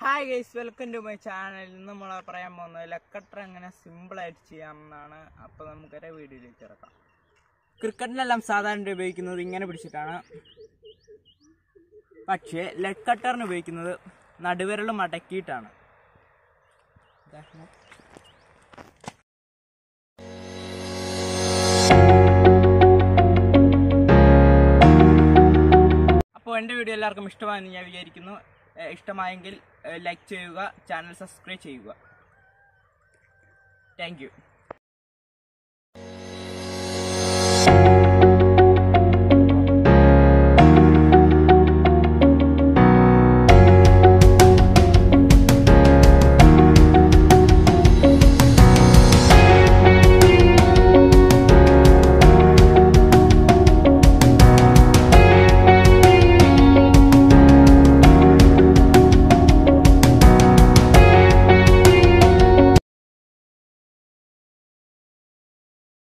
hi guys welcome to my channel ഇന്ന് നമ്മൾ പറയാൻ പോകുന്നത് ലക്കട്ടർ എങ്ങനെ സിമ്പിളായിട്ട് ചെയ്യാമെന്നാണ് അപ്പോൾ നമുക്കൊരു വീഡിയോയിലേക്ക് ഇറക്കാം ക്രിക്കറ്റിനെല്ലാം സാധാരണ ഉപയോഗിക്കുന്നത് ഇങ്ങനെ പിടിച്ചിട്ടാണ് പക്ഷേ ലെഗ് കട്ടറിന് ഉപയോഗിക്കുന്നത് നടുവിരൽ മടക്കിയിട്ടാണ് ഉദാഹരണം അപ്പോൾ എൻ്റെ വീഡിയോ എല്ലാവർക്കും ഇഷ്ടമായെന്ന് ഞാൻ വിചാരിക്കുന്നു ഏഹ് ഇഷ്ടമായെങ്കിൽ ലൈക്ക് ചെയ്യുക ചാനൽ സബ്സ്ക്രൈബ് ചെയ്യുക താങ്ക് യു